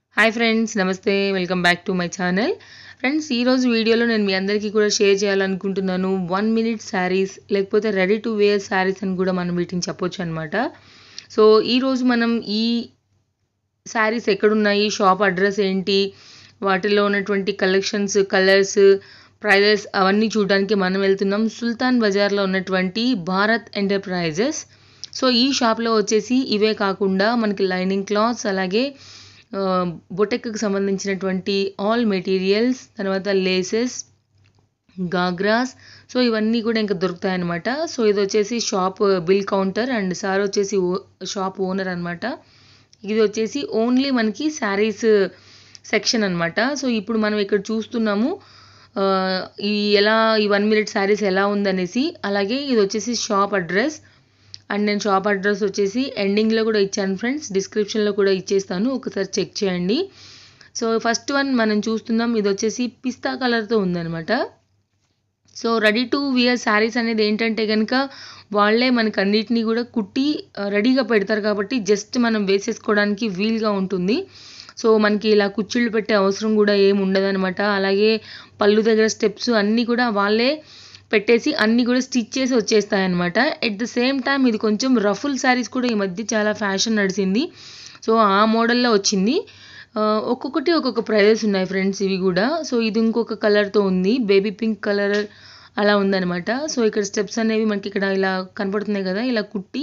hi friends నమస్తే welcome back to my channel friends ఈరోజు వీడియోలో నేను మీ అందరికీ కూడా షేర్ చేయాలనుకుంటున్నాను వన్ మినిట్ శారీస్ లేకపోతే రెడీ టు వేర్ శారీస్ అని కూడా మనం వీటిని చెప్పొచ్చు అనమాట సో ఈరోజు మనం ఈ శారీస్ ఎక్కడున్నాయి షాప్ అడ్రస్ ఏంటి వాటిలో ఉన్నటువంటి కలెక్షన్స్ కలర్స్ ప్రైజెస్ అవన్నీ చూడడానికి మనం వెళ్తున్నాం సుల్తాన్ బజార్లో ఉన్నటువంటి భారత్ ఎంటర్ప్రైజెస్ సో ఈ షాప్లో వచ్చేసి ఇవే కాకుండా మనకి లైనింగ్ క్లాత్స్ అలాగే బొటెక్కి సంబంధించినటువంటి ఆల్ మెటీరియల్స్ తర్వాత లేసెస్ గాగ్రాస్ సో ఇవన్నీ కూడా ఇంకా దొరుకుతాయన్నమాట సో ఇది వచ్చేసి shop bill counter and sir వచ్చేసి షాప్ ఓనర్ అనమాట ఇది వచ్చేసి ఓన్లీ మనకి శారీస్ సెక్షన్ అనమాట సో ఇప్పుడు మనం ఇక్కడ చూస్తున్నాము ఈ ఎలా ఈ వన్ మినిట్ శారీస్ ఎలా ఉందనేసి అలాగే ఇది వచ్చేసి షాప్ అడ్రస్ అండ్ నేను షాప్ అడ్రస్ వచ్చేసి ఎండింగ్లో కూడా ఇచ్చాను ఫ్రెండ్స్ డిస్క్రిప్షన్లో కూడా ఇచ్చేస్తాను ఒకసారి చెక్ చేయండి సో ఫస్ట్ వన్ మనం చూస్తున్నాం ఇది వచ్చేసి పిస్తా కలర్తో ఉందనమాట so ready to wear saris అనేది ఏంటంటే కనుక వాళ్ళే మనకి అన్నిటినీ కూడా కుట్టి రెడీగా పెడతారు కాబట్టి జస్ట్ మనం వేసేసుకోవడానికి వీల్గా ఉంటుంది సో మనకి ఇలా కుచ్చిళ్ళు పెట్టే అవసరం కూడా ఏమి ఉండదనమాట అలాగే పళ్ళు దగ్గర స్టెప్స్ అన్నీ కూడా వాళ్ళే పెట్టేసి అన్నీ కూడా స్టిచ్ చేసి వచ్చేస్తాయి అనమాట ఎట్ ద సేమ్ టైం ఇది కొంచెం రఫుల్ శారీస్ కూడా ఈ మధ్య చాలా ఫ్యాషన్ నడిచింది సో ఆ మోడల్లో వచ్చింది ఒక్కొక్కటి ఒక్కొక్క ప్రైజెస్ ఉన్నాయి ఫ్రెండ్స్ ఇవి కూడా సో ఇది ఇంకొక కలర్తో ఉంది బేబీ పింక్ కలర్ అలా ఉందన్నమాట సో ఇక్కడ స్టెప్స్ అనేవి మనకి ఇక్కడ ఇలా కనపడుతున్నాయి కదా ఇలా కుట్టి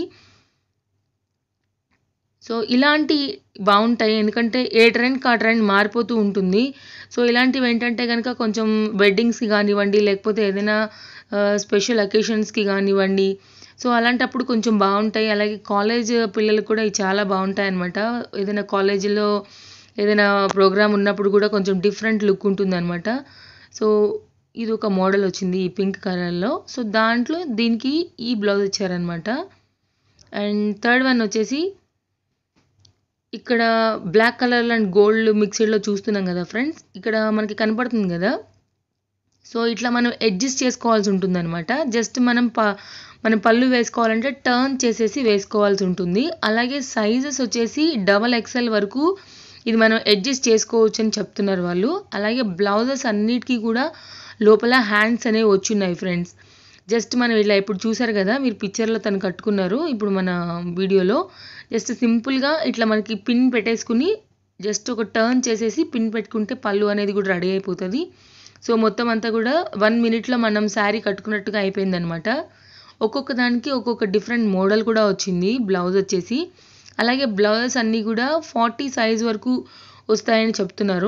సో ఇలాంటి బాగుంటాయి ఎందుకంటే ఏ ట్రెండ్కి ఆ ట్రెండ్ మారిపోతూ ఉంటుంది సో ఇలాంటివి ఏంటంటే కనుక కొంచెం వెడ్డింగ్స్కి కానివ్వండి లేకపోతే ఏదైనా స్పెషల్ అకేషన్స్కి కానివ్వండి సో అలాంటప్పుడు కొంచెం బాగుంటాయి అలాగే కాలేజ్ పిల్లలకు కూడా ఇవి చాలా బాగుంటాయి అనమాట ఏదైనా కాలేజీలో ఏదైనా ప్రోగ్రామ్ ఉన్నప్పుడు కూడా కొంచెం డిఫరెంట్ లుక్ ఉంటుంది అనమాట సో ఇది ఒక మోడల్ వచ్చింది ఈ పింక్ కలర్లో సో దాంట్లో దీనికి ఈ బ్లౌజ్ ఇచ్చారనమాట అండ్ థర్డ్ వన్ వచ్చేసి ఇక్కడ బ్లాక్ కలర్ అండ్ గోల్డ్ మిక్స్డ్లో చూస్తున్నాం కదా ఫ్రెండ్స్ ఇక్కడ మనకి కనపడుతుంది కదా సో ఇట్లా మనం అడ్జస్ట్ చేసుకోవాల్సి ఉంటుంది అనమాట జస్ట్ మనం ప మనం పళ్ళు వేసుకోవాలంటే టర్న్ చేసేసి వేసుకోవాల్సి ఉంటుంది అలాగే సైజెస్ వచ్చేసి డబల్ ఎక్సెల్ వరకు ఇది మనం అడ్జస్ట్ చేసుకోవచ్చు అని చెప్తున్నారు వాళ్ళు అలాగే బ్లౌజెస్ అన్నిటికీ కూడా లోపల హ్యాండ్స్ అనేవి వచ్చున్నాయి ఫ్రెండ్స్ జస్ట్ మనం ఇలా ఇప్పుడు చూసారు కదా మీరు పిక్చర్లో తను కట్టుకున్నారు ఇప్పుడు మన వీడియోలో జస్ట్ సింపుల్గా ఇట్లా మనకి పిన్ పెట్టేసుకుని జస్ట్ ఒక టర్న్ చేసేసి పిన్ పెట్టుకుంటే పళ్ళు అనేది కూడా రెడీ అయిపోతుంది సో మొత్తం అంతా కూడా వన్ మినిట్లో మనం శారీ కట్టుకున్నట్టుగా అయిపోయిందనమాట ఒక్కొక్క దానికి ఒక్కొక్క డిఫరెంట్ మోడల్ కూడా వచ్చింది బ్లౌజ్ వచ్చేసి అలాగే బ్లౌజెస్ అన్నీ కూడా ఫార్టీ సైజ్ వరకు వస్తాయని చెప్తున్నారు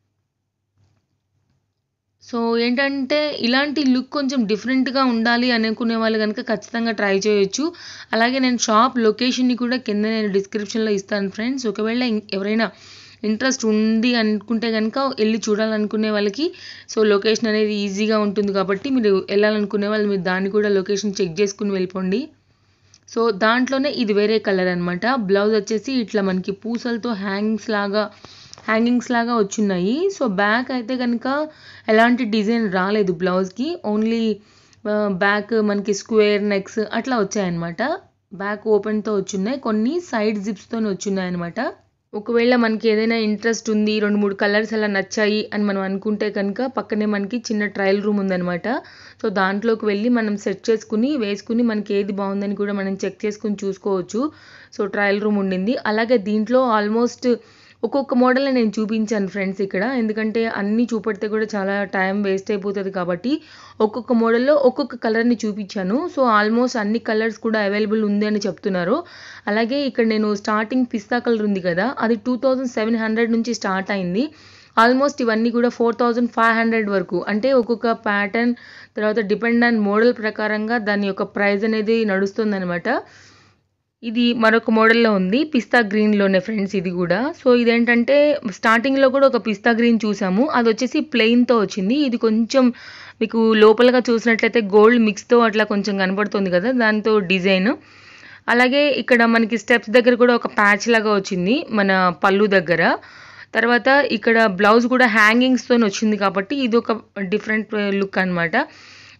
సో ఏంటంటే ఇలాంటి లుక్ కొంచెం డిఫరెంట్గా ఉండాలి అనుకునే వాళ్ళు కనుక ఖచ్చితంగా ట్రై చేయొచ్చు అలాగే నేను షాప్ లొకేషన్ని కూడా కింద నేను డిస్క్రిప్షన్లో ఇస్తాను ఫ్రెండ్స్ ఒకవేళ ఎవరైనా ఇంట్రెస్ట్ ఉంది అనుకుంటే కనుక వెళ్ళి చూడాలనుకునే వాళ్ళకి సో లొకేషన్ అనేది ఈజీగా ఉంటుంది కాబట్టి మీరు వెళ్ళాలనుకునే వాళ్ళు మీరు దాన్ని కూడా లొకేషన్ చెక్ చేసుకుని వెళ్ళిపోండి సో దాంట్లోనే ఇది వేరే కలర్ అనమాట బ్లౌజ్ వచ్చేసి ఇట్లా మనకి పూసలతో హ్యాంగింగ్స్ లాగా హ్యాంగింగ్స్ లాగా వచ్చున్నాయి సో బ్యాక్ అయితే కనుక ఎలాంటి డిజైన్ రాలేదు బ్లౌజ్కి ఓన్లీ బ్యాక్ మనకి స్క్వేర్ నెక్స్ అట్లా వచ్చాయన్నమాట బ్యాక్ ఓపెన్తో వచ్చున్నాయి కొన్ని సైడ్ జిప్స్తో వచ్చున్నాయి అనమాట ఒకవేళ మనకి ఏదైనా ఇంట్రెస్ట్ ఉంది రెండు మూడు కలర్స్ అలా నచ్చాయి అని మనం అనుకుంటే కనుక పక్కనే మనకి చిన్న ట్రయల్ రూమ్ ఉందనమాట సో దాంట్లోకి వెళ్ళి మనం సెట్ చేసుకుని వేసుకుని మనకి ఏది బాగుందని కూడా మనం చెక్ చేసుకుని చూసుకోవచ్చు సో ట్రయల్ రూమ్ ఉండింది అలాగే దీంట్లో ఆల్మోస్ట్ ఒక్కొక్క మోడల్ నేను చూపించాను ఫ్రెండ్స్ ఇక్కడ ఎందుకంటే అన్నీ చూపెడితే కూడా చాలా టైం వేస్ట్ అయిపోతుంది కాబట్టి ఒక్కొక్క మోడల్లో ఒక్కొక్క కలర్ని చూపించాను సో ఆల్మోస్ట్ అన్ని కలర్స్ కూడా అవైలబుల్ ఉంది అని చెప్తున్నారు అలాగే ఇక్కడ నేను స్టార్టింగ్ పిస్తా కలర్ ఉంది కదా అది టూ థౌజండ్ సెవెన్ హండ్రెడ్ నుంచి స్టార్ట్ అయింది ఆల్మోస్ట్ ఇవన్నీ కూడా ఫోర్ థౌజండ్ ఫైవ్ హండ్రెడ్ వరకు అంటే ఒక్కొక్క ప్యాటర్న్ తర్వాత డిపెండ్ ఆన్ మోడల్ ప్రకారంగా దాని యొక్క ప్రైస్ అనేది నడుస్తుందన్నమాట ఇది మరొక మోడల్లో ఉంది పిస్తా గ్రీన్లోనే ఫ్రెండ్స్ ఇది కూడా సో ఇదేంటంటే స్టార్టింగ్లో కూడా ఒక పిస్తా గ్రీన్ చూసాము అది వచ్చేసి ప్లెయిన్తో వచ్చింది ఇది కొంచెం మీకు లోపలగా చూసినట్లయితే గోల్డ్ మిక్స్తో అట్లా కొంచెం కనపడుతుంది కదా దాంతో డిజైన్ అలాగే ఇక్కడ మనకి స్టెప్స్ దగ్గర కూడా ఒక ప్యాచ్ లాగా వచ్చింది మన పళ్ళు దగ్గర తర్వాత ఇక్కడ బ్లౌజ్ కూడా హ్యాంగింగ్స్తో వచ్చింది కాబట్టి ఇది ఒక డిఫరెంట్ లుక్ అనమాట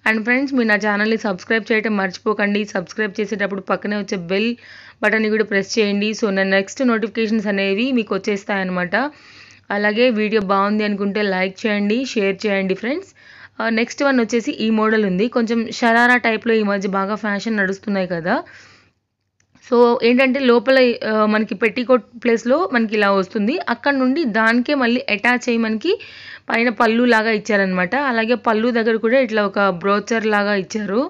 అండ్ ఫ్రెండ్స్ మీరు నా ఛానల్ని సబ్స్క్రైబ్ చేయడం మర్చిపోకండి సబ్స్క్రైబ్ చేసేటప్పుడు పక్కనే వచ్చే బెల్ బటన్ని కూడా ప్రెస్ చేయండి సో నా నెక్స్ట్ నోటిఫికేషన్స్ అనేవి మీకు వచ్చేస్తాయన్నమాట అలాగే వీడియో బాగుంది అనుకుంటే లైక్ చేయండి షేర్ చేయండి ఫ్రెండ్స్ నెక్స్ట్ వన్ వచ్చేసి ఈ మోడల్ ఉంది కొంచెం షరారా టైప్లో ఈ మధ్య బాగా ఫ్యాషన్ నడుస్తున్నాయి కదా సో ఏంటంటే లోపల ఆ, మనకి పెట్టికోట్ ప్లేస్లో మనకి ఇలా వస్తుంది అక్కడ నుండి దానికే మళ్ళీ అటాచ్ అయ్యి మనకి పైన పళ్ళు లాగా ఇచ్చారనమాట అలాగే పళ్ళు దగ్గర కూడా ఇట్లా ఒక బ్రోచర్ లాగా ఇచ్చారు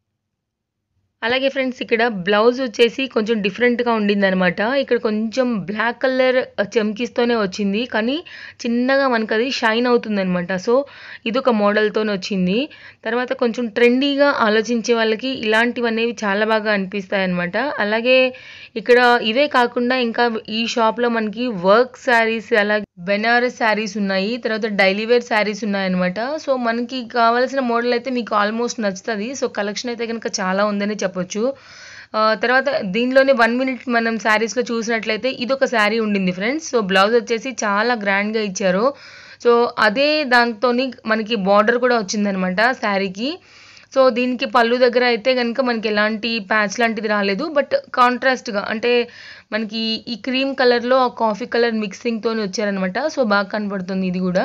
అలాగే ఫ్రెండ్స్ ఇక్కడ బ్లౌజ్ వచ్చేసి కొంచెం డిఫరెంట్గా ఉండిందనమాట ఇక్కడ కొంచెం బ్లాక్ కలర్ చెమ్కీస్తోనే వచ్చింది కానీ చిన్నగా మనకు అది షైన్ అవుతుందనమాట సో ఇది ఒక మోడల్తోనే వచ్చింది తర్వాత కొంచెం ట్రెండీగా ఆలోచించే వాళ్ళకి ఇలాంటివి అనేవి చాలా బాగా అనిపిస్తాయి అనమాట అలాగే ఇక్కడ ఇవే కాకుండా ఇంకా ఈ షాప్లో మనకి వర్క్ శారీస్ అలాగే బెనారస్ శారీస్ ఉన్నాయి తర్వాత డైలీ వేర్ శారీస్ ఉన్నాయన్నమాట సో మనకి కావాల్సిన మోడల్ అయితే మీకు ఆల్మోస్ట్ నచ్చుతుంది సో కలెక్షన్ అయితే కనుక చాలా ఉందని చెప్పొచ్చు ఆ, తర్వాత దీనిలోనే వన్ మినిట్ మనం శారీస్లో చూసినట్లయితే ఇది ఒక శారీ ఉండింది ఫ్రెండ్స్ సో బ్లౌజ్ వచ్చేసి చాలా గ్రాండ్గా ఇచ్చారు సో అదే దాంతో మనకి బార్డర్ కూడా వచ్చిందనమాట శారీకి సో దీనికి పళ్ళు దగ్గర అయితే కనుక మనకి ఎలాంటి ప్యాచ్ లాంటిది రాలేదు బట్ కాంట్రాస్ట్గా అంటే మనకి ఈ క్రీమ్ కలర్లో ఆ కాఫీ కలర్ మిక్సింగ్తో వచ్చారనమాట సో బాగా కనబడుతుంది ఇది కూడా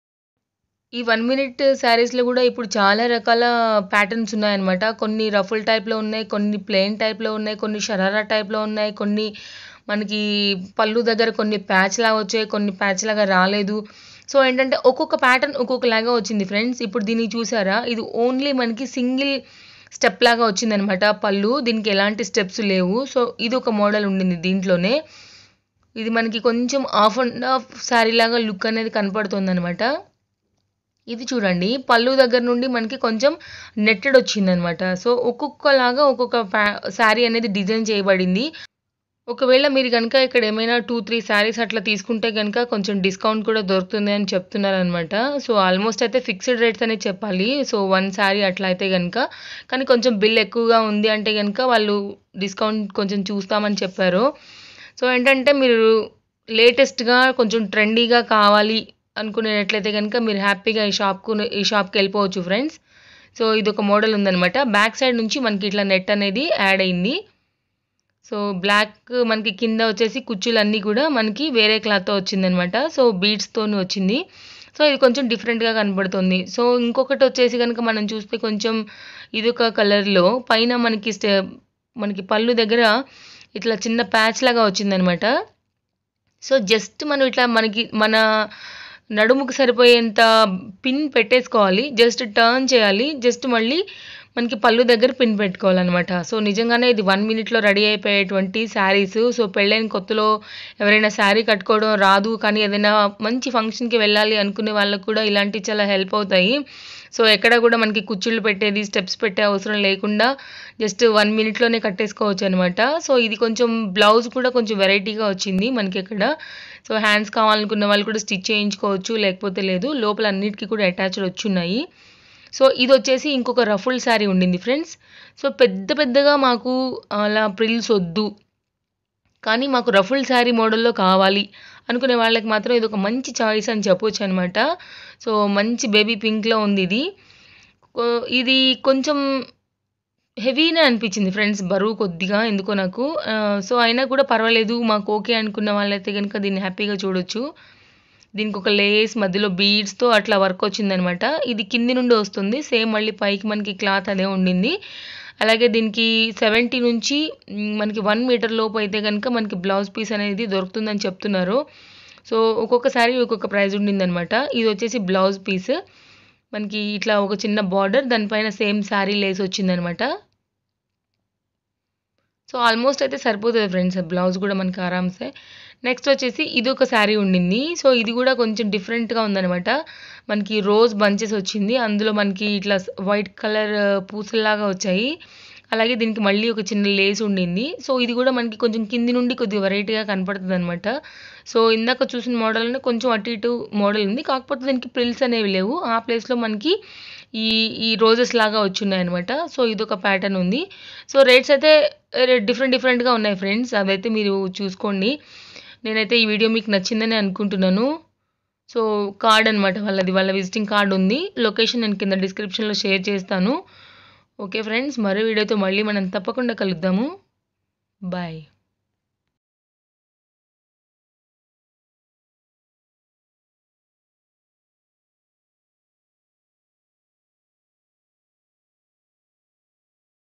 ఈ వన్ మినిట్ శారీస్లో కూడా ఇప్పుడు చాలా రకాల ప్యాటర్న్స్ ఉన్నాయన్నమాట కొన్ని రఫుల్ టైప్లో ఉన్నాయి కొన్ని ప్లెయిన్ టైప్లో ఉన్నాయి కొన్ని షరారా టైప్లో ఉన్నాయి కొన్ని మనకి పళ్ళు దగ్గర కొన్ని ప్యాచ్ లాగా వచ్చాయి కొన్ని ప్యాచ్ లాగా రాలేదు సో ఏంటంటే ఒక్కొక్క ప్యాటర్న్ ఒక్కొక్కలాగా వచ్చింది ఫ్రెండ్స్ ఇప్పుడు దీన్ని చూసారా ఇది ఓన్లీ మనకి సింగిల్ స్టెప్ లాగా వచ్చిందనమాట పళ్ళు దీనికి ఎలాంటి స్టెప్స్ లేవు సో ఇది ఒక మోడల్ ఉండింది దీంట్లోనే ఇది మనకి కొంచెం ఆఫ్ అండ్ ఆఫ్ శారీ లాగా లుక్ అనేది కనపడుతుంది అనమాట ఇది చూడండి పళ్ళు దగ్గర నుండి మనకి కొంచెం నెట్టెడ్ వచ్చిందనమాట సో ఒక్కొక్కలాగా ఒక్కొక్క శారీ అనేది డిజైన్ చేయబడింది ఒకవేళ మీరు కనుక ఇక్కడ ఏమైనా టూ త్రీ శారీస్ అట్లా తీసుకుంటే కనుక కొంచెం డిస్కౌంట్ కూడా దొరుకుతుంది అని చెప్తున్నారనమాట సో ఆల్మోస్ట్ అయితే ఫిక్స్డ్ రేట్స్ అనే చెప్పాలి సో వన్ శారీ అట్లా అయితే కనుక కానీ కొంచెం బిల్ ఎక్కువగా ఉంది అంటే కనుక వాళ్ళు డిస్కౌంట్ కొంచెం చూస్తామని చెప్పారు సో ఏంటంటే మీరు లేటెస్ట్గా కొంచెం ట్రెండీగా కావాలి అనుకునేటట్లయితే కనుక మీరు హ్యాపీగా ఈ షాప్కు ఈ షాప్కి వెళ్ళిపోవచ్చు ఫ్రెండ్స్ సో ఇది ఒక మోడల్ ఉందన్నమాట బ్యాక్ సైడ్ నుంచి మనకి ఇట్లా నెట్ అనేది యాడ్ అయింది సో బ్లాక్ మనకి కింద వచ్చేసి కుచ్చులన్నీ కూడా మనకి వేరే క్లాత్తో వచ్చిందనమాట సో బీడ్స్తో వచ్చింది సో ఇది కొంచెం డిఫరెంట్గా కనబడుతుంది సో ఇంకొకటి వచ్చేసి కనుక మనం చూస్తే కొంచెం ఇది ఒక కలర్లో పైన మనకి స్టె మనకి పళ్ళు దగ్గర ఇట్లా చిన్న ప్యాచ్ లాగా వచ్చిందనమాట సో జస్ట్ మనం ఇట్లా మనకి మన నడుముకు సరిపోయేంత పిన్ పెట్టేసుకోవాలి జస్ట్ టర్న్ చేయాలి జస్ట్ మళ్ళీ మనకి పళ్ళు దగ్గర పిన్ పెట్టుకోవాలన్నమాట సో నిజంగానే ఇది వన్ మినిట్లో రెడీ అయిపోయేటువంటి శారీస్ సో పెళ్ళైన కొత్తలో ఎవరైనా శారీ కట్టుకోవడం రాదు కానీ ఏదైనా మంచి ఫంక్షన్కి వెళ్ళాలి అనుకునే వాళ్ళకు కూడా ఇలాంటివి చాలా హెల్ప్ అవుతాయి సో ఎక్కడ కూడా మనకి కుచ్చుళ్ళు పెట్టేది స్టెప్స్ పెట్టే అవసరం లేకుండా జస్ట్ వన్ మినిట్లోనే కట్టేసుకోవచ్చు అనమాట సో ఇది కొంచెం బ్లౌజ్ కూడా కొంచెం వెరైటీగా వచ్చింది మనకి ఇక్కడ సో హ్యాండ్స్ కావాలనుకున్న వాళ్ళు కూడా స్టిచ్ చేయించుకోవచ్చు లేకపోతే లేదు లోపల అన్నిటికీ కూడా అటాచ్డ్ వచ్చి ఉన్నాయి సో ఇది వచ్చేసి ఇంకొక రఫుల్ శారీ ఉండింది ఫ్రెండ్స్ సో పెద్ద పెద్దగా మాకు అలా ప్రిల్స్ వద్దు కానీ మాకు రఫుల్ శారీ మోడల్లో కావాలి అనుకునే వాళ్ళకి మాత్రం ఇది ఒక మంచి చాయిస్ అని చెప్పొచ్చు అనమాట సో మంచి బేబీ పింక్లో ఉంది ఇది కో- ఇది కొంచెం హెవీనే అనిపించింది ఫ్రెండ్స్ బరువు కొద్దిగా ఎందుకో నాకు ఆ, సో అయినా కూడా పర్వాలేదు మాకు ఓకే అనుకున్న వాళ్ళైతే కనుక దీన్ని హ్యాపీగా చూడొచ్చు దీనికి ఒక లేస్ మధ్యలో బీడ్స్తో అట్లా వర్క్ వచ్చిందనమాట ఇది కింది నుండి వస్తుంది సేమ్ మళ్ళీ పైకి మనకి క్లాత్ అదే ఉండింది అలాగే దీనికి సెవెంటీ నుంచి మ్, మనకి వన్ మీటర్ లోపు అయితే కనుక మనకి బ్లౌజ్ పీస్ అనేది దొరుకుతుందని చెప్తున్నారు సో ఒక్కొక్కసారి ఒక్కొక్క ప్రైస్ ఉండిందనమాట ఇది వచ్చేసి బ్లౌజ్ పీస్ మనకి ఇట్లా ఒక చిన్న బార్డర్ దానిపైన సేమ్ శారీ లేస్ వచ్చిందనమాట సో ఆల్మోస్ట్ అయితే సరిపోతుంది ఫ్రెండ్స్ బ్లౌజ్ కూడా మనకి ఆరామ్సే నెక్స్ట్ వచ్చేసి ఇది ఒక శారీ ఉండింది సో ఇది కూడా కొంచెం డిఫరెంట్గా ఉందనమాట మనకి రోజ్ బంచెస్ వచ్చింది అందులో మనకి ఇట్లా వైట్ కలర్ పూసల్లాగా వచ్చాయి అలాగే దీనికి మళ్ళీ ఒక చిన్న లేస్ ఉండింది సో ఇది కూడా మనకి కొంచెం కింది నుండి కొద్దిగా వెరైటీగా కనపడుతుంది అనమాట సో ఇందాక చూసిన మోడల్నే కొంచెం అటు ఇటు మోడల్ ఉంది కాకపోతే దీనికి ప్రిల్స్ అనేవి లేవు ఆ ప్లేస్లో మనకి ఈ ఈ రోజెస్ లాగా వచ్చున్నాయి అనమాట సో ఇది ఒక ప్యాటర్న్ ఉంది సో రేట్స్ అయితే డిఫరెంట్ డిఫరెంట్గా ఉన్నాయి ఫ్రెండ్స్ అదైతే మీరు చూసుకోండి నేనైతే ఈ వీడియో మీకు నచ్చిందని అనుకుంటున్నాను సో కార్డ్ అనమాట వాళ్ళది వాళ్ళ విజిటింగ్ కార్డ్ ఉంది లొకేషన్ నేను కింద డిస్క్రిప్షన్లో షేర్ చేస్తాను ఓకే ఫ్రెండ్స్ మరో వీడియోతో మళ్ళీ మనం తప్పకుండా కలుద్దాము బాయ్